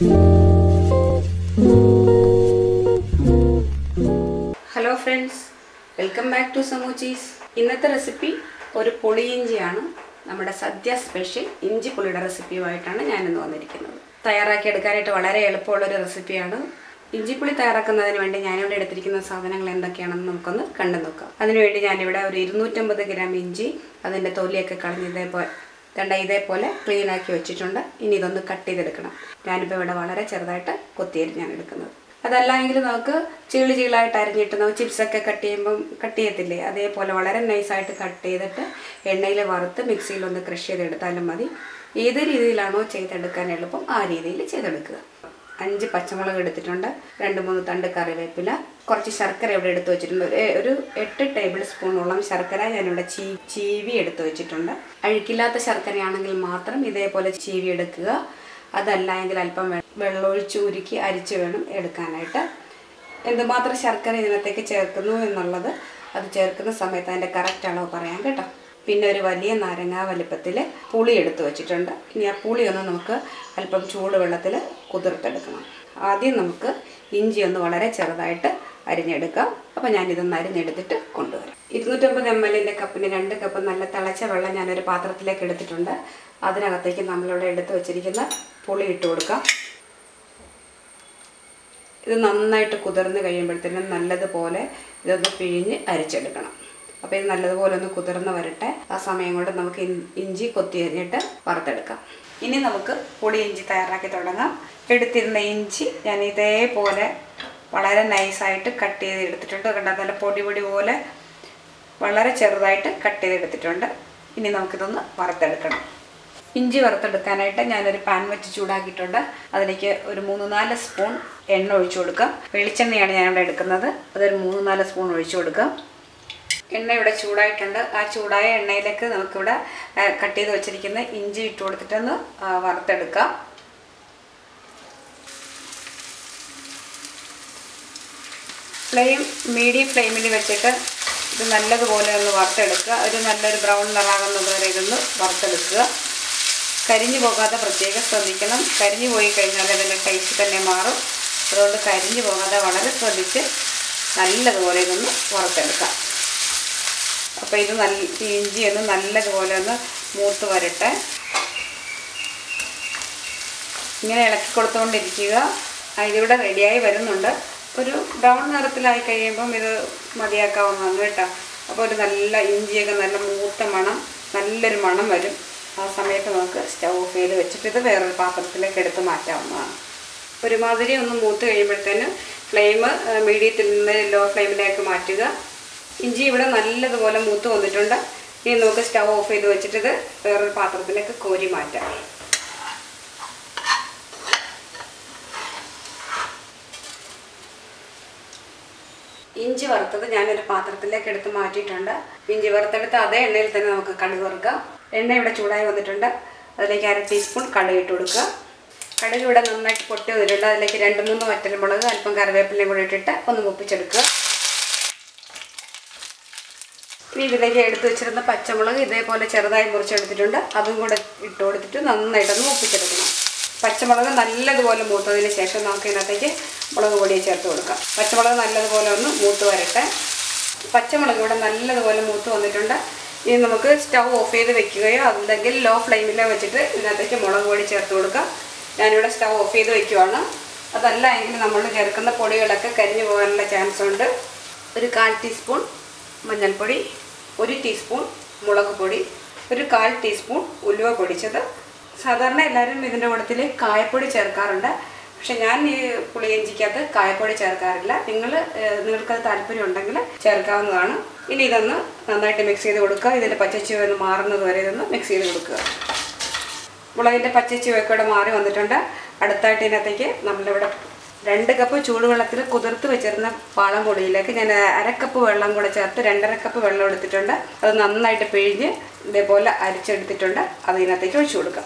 Hello friends welcome back to Samoochi's ഇന്നത്തെ recipe ഒരു പുളിയിഞ്ചിയാണ് നമ്മുടെ സദ്യ സ്പെഷ്യൽ ഇഞ്ചി പുളിയുടെ റെസിപ്പിയുമായിട്ടാണ് ഞാനിന്ന് വന്നിരിക്കുന്നത് തയ്യാറാക്കി എടുക്കാനായിട്ട് വളരെ എളുപ്പമുള്ളൊരു റെസിപ്പിയാണ് ഇഞ്ചിപ്പുളി തയ്യാറാക്കുന്നതിന് വേണ്ടി ഞാനിവിടെ എടുത്തിരിക്കുന്ന സാധനങ്ങൾ എന്തൊക്കെയാണെന്ന് നമുക്കൊന്ന് കണ്ടു നോക്കാം അതിനുവേണ്ടി ഞാനിവിടെ ഒരു ഇരുന്നൂറ്റമ്പത് ഗ്രാം ഇഞ്ചി അതിൻ്റെ തൊലിയൊക്കെ കളഞ്ഞ് ഇതേപോലെ ദണ്ട ഇതേപോലെ ക്ലീൻ ആക്കി വെച്ചിട്ടുണ്ട് ഇനി ഇതൊന്ന് കട്ട് ചെയ്തെടുക്കണം ഞാനിപ്പോൾ ഇവിടെ വളരെ ചെറുതായിട്ട് കൊത്തിയരിഞ്ഞാണ് എടുക്കുന്നത് അതല്ല എങ്കിൽ നമുക്ക് ചീളി ചീളായിട്ട് അരിഞ്ഞിട്ട് നമുക്ക് ചിപ്സൊക്കെ കട്ട് ചെയ്യുമ്പം കട്ട് ചെയ്യത്തില്ലേ അതേപോലെ വളരെ നൈസായിട്ട് കട്ട് ചെയ്തിട്ട് എണ്ണയിൽ വറുത്ത് മിക്സിയിൽ ഒന്ന് ക്രഷ് ചെയ്തെടുത്താലും മതി ഏത് രീതിയിലാണോ ചെയ്തെടുക്കാൻ എളുപ്പം ആ രീതിയിൽ ചെയ്തെടുക്കുക അഞ്ച് പച്ചമുളക് എടുത്തിട്ടുണ്ട് രണ്ട് മൂന്ന് തണ്ട് കറിവേപ്പില കുറച്ച് ശർക്കര ഇവിടെ എടുത്ത് വെച്ചിട്ടുണ്ട് ഒരു ഒരു എട്ട് ടേബിൾ സ്പൂണോളം ശർക്കര ഞാനിവിടെ ചീ ചീവി എടുത്ത് വെച്ചിട്ടുണ്ട് അഴുക്കില്ലാത്ത ശർക്കരയാണെങ്കിൽ മാത്രം ഇതേപോലെ ചീവി എടുക്കുക അതല്ല എങ്കിൽ അല്പം വെ- വെള്ളമൊഴിച്ച് ഉരുക്കി അരിച്ച് വേണം എടുക്കാനായിട്ട് എന്തുമാത്രം ശർക്കര ഇതിനകത്തേക്ക് ചേർക്കുന്നു എന്നുള്ളത് അത് ചേർക്കുന്ന സമയത്ത് അതിൻ്റെ കറക്റ്റ് അളവ് പറയാം കേട്ടോ പിന്നെ ഒരു വലിയ നാരങ്ങ വലിപ്പത്തിൽ പുളി എടുത്ത് വെച്ചിട്ടുണ്ട് ഇനി ആ പുളി ഒന്ന് നമുക്ക് അല്പം ചൂടുവെള്ളത്തിൽ കുതിർത്തെടുക്കണം ആദ്യം നമുക്ക് ഇഞ്ചി ഒന്ന് വളരെ ചെറുതായിട്ട് അരിഞ്ഞെടുക്കാം അപ്പോൾ ഞാനിതൊന്ന് അരിഞ്ഞെടുത്തിട്ട് കൊണ്ടുവരാം ഇരുന്നൂറ്റമ്പത് എം എല്ലിൻ്റെ കപ്പിന് രണ്ട് കപ്പ് നല്ല തിളച്ച വെള്ളം ഞാനൊരു പാത്രത്തിലേക്ക് എടുത്തിട്ടുണ്ട് അതിനകത്തേക്ക് നമ്മളിവിടെ എടുത്ത് വെച്ചിരിക്കുന്ന പുളി ഇട്ട് കൊടുക്കാം ഇത് നന്നായിട്ട് കുതിർന്ന് കഴിയുമ്പോഴത്തേനും നല്ലതുപോലെ ഇതൊന്ന് പിഴിഞ്ഞ് അരിച്ചെടുക്കണം അപ്പോൾ ഇത് നല്ലതുപോലെ ഒന്ന് കുതിർന്ന് വരട്ടെ ആ സമയം കൊണ്ട് നമുക്ക് ഇൻ- ഇഞ്ചി കൊത്തി അരിഞ്ഞിട്ട് വറുത്തെടുക്കാം ഇനി നമുക്ക് പൊടി ഇഞ്ചി തയ്യാറാക്കി തുടങ്ങാം എടുത്തിരുന്ന ഇഞ്ചി ഞാൻ ഇതേപോലെ വളരെ നൈസായിട്ട് കട്ട് ചെയ്ത് എടുത്തിട്ടുണ്ട് കണ്ടാൽ നല്ല പൊടി പൊടി പോലെ വളരെ ചെറുതായിട്ട് കട്ട് ചെയ്തെടുത്തിട്ടുണ്ട് ഇനി നമുക്കിതൊന്ന് വറുത്തെടുക്കണം ഇഞ്ചി വറുത്തെടുക്കാനായിട്ട് ഞാനൊരു പാൻ വെച്ച് ചൂടാക്കിയിട്ടുണ്ട് അതിലേക്ക് ഒരു മൂന്ന് നാല് സ്പൂൺ എണ്ണ ഒഴിച്ചു കൊടുക്കാം വെളിച്ചെണ്ണയാണ് ഞാനിവിടെ എടുക്കുന്നത് അതൊരു മൂന്ന് നാല് സ്പൂൺ ഒഴിച്ചു കൊടുക്കാം എണ്ണ ഇവിടെ ചൂടായിട്ടുണ്ട് ആ ചൂടായ എണ്ണയിലേക്ക് നമുക്കിവിടെ ആ, കട്ട് ചെയ്ത് വെച്ചിരിക്കുന്ന ഇഞ്ചി ഇട്ട് കൊടുത്തിട്ടൊന്ന് ആ, വറുത്തെടുക്കാം ഫ്ലെയിം മീഡിയം ഫ്ലെയിമിൽ വെച്ചിട്ട് ഇത് നല്ലതുപോലെ ഒന്ന് വറുത്തെടുക്കുക ഒരു നല്ലൊരു ബ്രൗൺ നിറാകുന്നത് വരെ ഇതൊന്ന് വറുത്തെടുക്കുക കരിഞ്ഞു പോകാതെ പ്രത്യേകം ശ്രദ്ധിക്കണം കരിഞ്ഞു പോയി കഴിഞ്ഞാൽ അതിൻ്റെ ടേസ്റ്റ് തന്നെ മാറും അതുകൊണ്ട് കരിഞ്ഞു പോകാതെ വളരെ ശ്രദ്ധിച്ച് നല്ലതുപോലെ ഇതൊന്ന് വറുത്തെടുക്കാം അപ്പോൾ ഇത് നല്ല ഈ ഇഞ്ചി ഒന്ന് നല്ലതുപോലെ ഒന്ന് മൂത്ത് വരട്ടെ ഇങ്ങനെ ഇളക്കി കൊടുത്തുകൊണ്ടിരിക്കുക ആ, ഇതിവിടെ റെഡിയായി വരുന്നുണ്ട് ഒരു ബ്രൗൺ നിറത്തിലായി കഴിയുമ്പം ഇത് മതിയാക്കാവുന്നതാണ് കേട്ടോ അപ്പോൾ ഒരു നല്ല ഇഞ്ചിയൊക്കെ നല്ല മൂത്ത മണം നല്ലൊരു മണം വരും ആ സമയത്ത് നമുക്ക് സ്റ്റൗ ഓഫ് ചെയ്ത് വെച്ചിട്ട് ഇത് വേറൊരു പാത്രത്തിലേക്ക് എടുത്ത് മാറ്റാവുന്നതാണ് ഒരുമാതിരി ഒന്ന് മൂത്ത് കഴിയുമ്പോഴത്തേന് ഫ്ലെയിം മീഡിയത്തിൽ നിന്ന് ലോ ഫ്ലെയിമിലേക്ക് മാറ്റുക ഇഞ്ചി ഇവിടെ നല്ലതുപോലെ മൂത്ത് വന്നിട്ടുണ്ട് ഇനി നമുക്ക് സ്റ്റൗ ഓഫ് ചെയ്ത് വെച്ചിട്ട് ഇത് വേറൊരു പാത്രത്തിലേക്ക് കോരി മാറ്റാം ഇഞ്ചി വറുത്തത് ഞാനൊരു പാത്രത്തിലേക്ക് എടുത്ത് മാറ്റിയിട്ടുണ്ട് ഇഞ്ചി വറുത്തെടുത്ത് അതേ എണ്ണയിൽ തന്നെ നമുക്ക് കടുക് വറുക്കാം എണ്ണ ഇവിടെ ചൂടായി വന്നിട്ടുണ്ട് അതിലേക്ക് അര ടീസ്പൂൺ കടുക് ഇട്ട് കൊടുക്കുക കടുക് ഇവിടെ നന്നായിട്ട് പൊട്ടി വന്നിട്ടുണ്ട് അതിലേക്ക് രണ്ട് മൂന്ന് വറ്റൽമുളക് അല്പം കറിവേപ്പിലയും കൂടി ഇട്ടിട്ട് ഒന്ന് മുപ്പിച്ചെടുക്കുക ഇനി ഇതിലേക്ക് എടുത്ത് വെച്ചിരുന്ന പച്ചമുളക് ഇതേപോലെ ചെറുതായി മുറിച്ചെടുത്തിട്ടുണ്ട് അതും കൂടെ ഇട്ട് കൊടുത്തിട്ട് നന്നായിട്ടൊന്ന് മുപ്പിച്ചെടുക്കണം പച്ചമുളക് നല്ലതുപോലെ മൂത്തതിന് ശേഷം നമുക്ക് ഇതിനകത്തേക്ക് മുളക് പൊടി ചേർത്ത് കൊടുക്കാം പച്ചമുളക് നല്ലതുപോലെ ഒന്ന് മൂത്ത് വരട്ടെ പച്ചമുളക് ഇവിടെ നല്ലതുപോലെ മൂത്ത് വന്നിട്ടുണ്ട് ഇനി നമുക്ക് സ്റ്റൗ ഓഫ് ചെയ്ത് വെക്കുകയോ അല്ലെങ്കിൽ ലോ ഫ്ലെയിമിലോ വെച്ചിട്ട് ഇതിനകത്തേക്ക് മുളക് പൊടി ചേർത്ത് കൊടുക്കാം ഞാനിവിടെ സ്റ്റൗ ഓഫ് ചെയ്ത് വെക്കുവാണ് അതല്ല എങ്കിൽ നമ്മൾ ചേർക്കുന്ന പൊടികളൊക്കെ കരിഞ്ഞു പോകാനുള്ള ചാൻസ് ഉണ്ട് ഒരു കാൽ ടീസ്പൂൺ മഞ്ഞൾപ്പൊടി ഒരു ടീസ്പൂൺ മുളക് പൊടി ഒരു കാൽ ടീസ്പൂൺ ഉലുവ പൊടിച്ചത് സാധാരണ എല്ലാവരും ഇതിൻ്റെ കൂട്ടത്തിൽ കായപ്പൊടി ചേർക്കാറുണ്ട് പക്ഷെ ഞാൻ ഈ പുളിയിഞ്ചിക്കകത്ത് കായപ്പൊടി ചേർക്കാറില്ല നിങ്ങൾ നിങ്ങൾക്കത് താല്പര്യം ഉണ്ടെങ്കിൽ ചേർക്കാവുന്നതാണ് ഇനി ഇതൊന്ന് നന്നായിട്ട് മിക്സ് ചെയ്ത് കൊടുക്കുക ഇതിൻ്റെ പച്ചച്ചുവ ഒന്ന് മാറുന്നത് വരെ ഇതൊന്ന് മിക്സ് ചെയ്ത് കൊടുക്കുക മുളകിൻ്റെ പച്ചച്ചുവയൊക്കെ ഇവിടെ മാറി വന്നിട്ടുണ്ട് അടുത്തായിട്ട് ഇതിനകത്തേക്ക് നമ്മളിവിടെ രണ്ട് കപ്പ് ചൂടുവെള്ളത്തിൽ കുതിർത്ത് വെച്ചിരുന്ന പാളം പൊടിയിലേക്ക് ഞാൻ അരക്കപ്പ് വെള്ളം കൂടെ ചേർത്ത് രണ്ടര കപ്പ് വെള്ളം എടുത്തിട്ടുണ്ട് അത് നന്നായിട്ട് പിഴിഞ്ഞ് ഇതേപോലെ അരിച്ചെടുത്തിട്ടുണ്ട് അത് ഇതിനകത്തേക്ക് ഒഴിച്ചു കൊടുക്കാം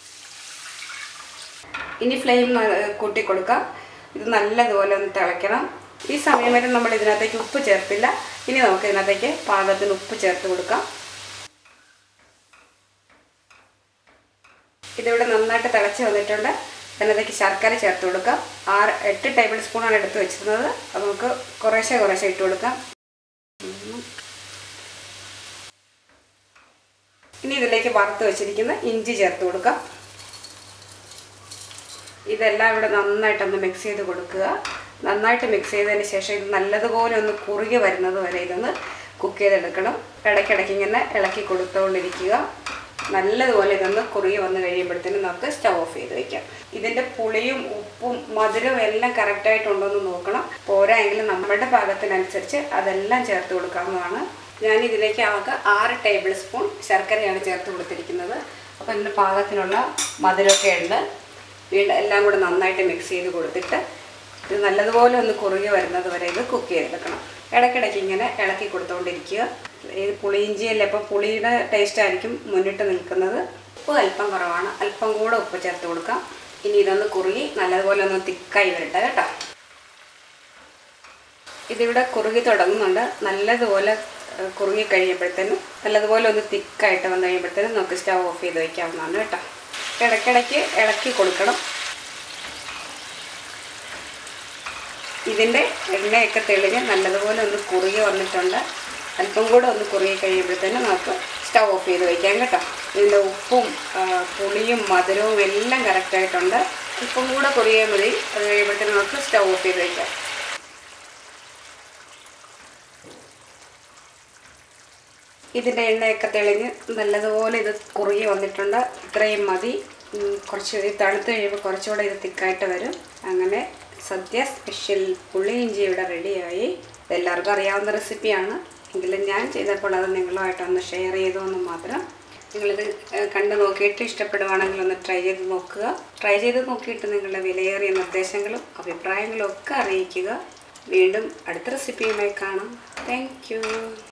ഇനി ഫ്ലെയിം കൂട്ടി കൊടുക്കാം ഇത് നല്ലതുപോലെ ഒന്ന് തിളയ്ക്കണം ഈ സമയം വരെ നമ്മൾ ഇതിനകത്തേക്ക് ഉപ്പ് ചേർത്തില്ല ഇനി നമുക്ക് ഇതിനകത്തേക്ക് പാകത്തിന് ഉപ്പ് ചേർത്ത് കൊടുക്കാം ഇതിവിടെ നന്നായിട്ട് തിളച്ച് വന്നിട്ടുണ്ട് അതിനകത്തേക്ക് ശർക്കര ചേർത്ത് കൊടുക്കാം ആറ് എട്ട് ടേബിൾ സ്പൂണാണ് എടുത്ത് വെച്ചിരുന്നത് അപ്പോൾ നമുക്ക് കുറേശ്ശെ കുറേശ്ശെ ഇട്ട് കൊടുക്കാം ഉം. ഇനി ഇതിലേക്ക് വറുത്ത് വെച്ചിരിക്കുന്ന ഇഞ്ചി ചേർത്ത് കൊടുക്കാം ഇതെല്ലാം ഇവിടെ നന്നായിട്ടൊന്ന് മിക്സ് ചെയ്ത് കൊടുക്കുക നന്നായിട്ട് മിക്സ് ചെയ്തതിന് ശേഷം ഇത് നല്ലതുപോലെ ഒന്ന് കുറുകി വരുന്നത് വരെ ഇതൊന്ന് കുക്ക് ചെയ്തെടുക്കണം ഇടയ്ക്കിടയ്ക്ക് ഇങ്ങനെ ഇളക്കി കൊടുത്തുകൊണ്ടിരിക്കുക നല്ലതുപോലെ ഇതൊന്ന് കുറുകി വന്ന് കഴിയുമ്പോഴത്തേനും നമുക്ക് സ്റ്റവ് ഓഫ് ചെയ്ത് വെക്കാം ഇതിൻ്റെ പുളിയും ഉപ്പും മധുരവും എല്ലാം കറക്റ്റായിട്ടുണ്ടോ എന്ന് നോക്കണം പോരായെങ്കിലും നമ്മുടെ പാകത്തിനനുസരിച്ച് അതെല്ലാം ചേർത്ത് കൊടുക്കാവുന്നതാണ് ഞാൻ ഇതിലേക്ക് ആകെ ആറ് ടേബിൾ സ്പൂൺ ശർക്കരയാണ് ചേർത്ത് കൊടുത്തിരിക്കുന്നത് അപ്പോൾ ഇതിൻ്റെ പാകത്തിനുള്ള മധുരമൊക്കെ ഉണ്ട് വീണ്ടും എല്ലാം കൂടെ നന്നായിട്ട് മിക്സ് ചെയ്ത് കൊടുത്തിട്ട് ഇത് നല്ലതുപോലെ ഒന്ന് കുറുകി വരുന്നത് വരെ ഇത് കുക്ക് ചെയ്തെടുക്കണം ഇടയ്ക്കിടയ്ക്ക് ഇങ്ങനെ ഇളക്കി കൊടുത്തുകൊണ്ടിരിക്കുക ഇത് പുളിയിഞ്ചിയല്ലേ അപ്പോൾ പുളിയുടെ ടേസ്റ്റ് ആയിരിക്കും മുന്നിട്ട് നിൽക്കുന്നത് ഉപ്പ് അല്പം കുറവാണ് അല്പം കൂടെ ഉപ്പ് ചേർത്ത് കൊടുക്കാം ഇനി ഇതൊന്ന് കുറുകി നല്ലതുപോലെ ഒന്ന് തിക്കായി വരട്ടെ കേട്ടോ ഇതിവിടെ കുറുകി തുടങ്ങുന്നുണ്ട് നല്ലതുപോലെ ഏഹ്, കുറുകി കഴിയുമ്പോഴത്തേനും നല്ലതുപോലെ ഒന്ന് തിക്കായിട്ട് വന്നു കഴിയുമ്പോഴത്തേനും നമുക്ക് സ്റ്റവ് ഓഫ് ചെയ്ത് വയ്ക്കാവുന്നതാണ് കേട്ടോ ഇടയ്ക്കിടയ്ക്ക് ഇളക്കി കൊടുക്കണം ഇതിൻ്റെ എണ്ണയൊക്കെ തെളിഞ്ഞ് നല്ലതുപോലെ ഒന്ന് കുറുകി വന്നിട്ടുണ്ട് അല്പം കൂടെ ഒന്ന് കുറുകി കഴിയുമ്പോഴത്തേനും നമുക്ക് സ്റ്റവ് ഓഫ് ചെയ്ത് വയ്ക്കാം കേട്ടോ ഇതിൻ്റെ ഉപ്പും ആ, പുളിയും മധുരവും എല്ലാം കറക്റ്റായിട്ടുണ്ട് ഉപ്പും കൂടെ കുറുകിയാൽ മതി അത് കഴിയുമ്പോഴത്തേനും നമുക്ക് സ്റ്റവ് ഓഫ് ചെയ്ത് വയ്ക്കാം ഇതിൻ്റെ എണ്ണയൊക്കെ തെളിഞ്ഞ് നല്ലതുപോലെ ഇത് കുറുകി വന്നിട്ടുണ്ട് ഇത്രയും മതി ഉം, കുറച്ച് ഇത് തണുത്ത് കഴിയുമ്പോൾ കുറച്ചുകൂടെ ഇത് തിക്കായിട്ട് വരും അങ്ങനെ സദ്യ സ്പെഷ്യൽ പുളിയിഞ്ചി ഇവിടെ റെഡിയായി എല്ലാവർക്കും അറിയാവുന്ന റെസിപ്പിയാണ് എങ്കിലും ഞാൻ ചെയ്തപ്പോൾ അത് നിങ്ങളുമായിട്ടൊന്ന് ഷെയർ ചെയ്തു എന്ന് മാത്രം നിങ്ങളിത് ഏഹ്, കണ്ടു നോക്കിയിട്ട് ഇഷ്ടപ്പെടുവാണെങ്കിൽ ഒന്ന് ട്രൈ ചെയ്ത് നോക്കുക ട്രൈ ചെയ്ത് നോക്കിയിട്ട് നിങ്ങളുടെ വിലയേറിയ നിർദ്ദേശങ്ങളും അഭിപ്രായങ്ങളും ഒക്കെ അറിയിക്കുക വീണ്ടും അടുത്ത റെസിപ്പിയുമായി കാണാം താങ്ക്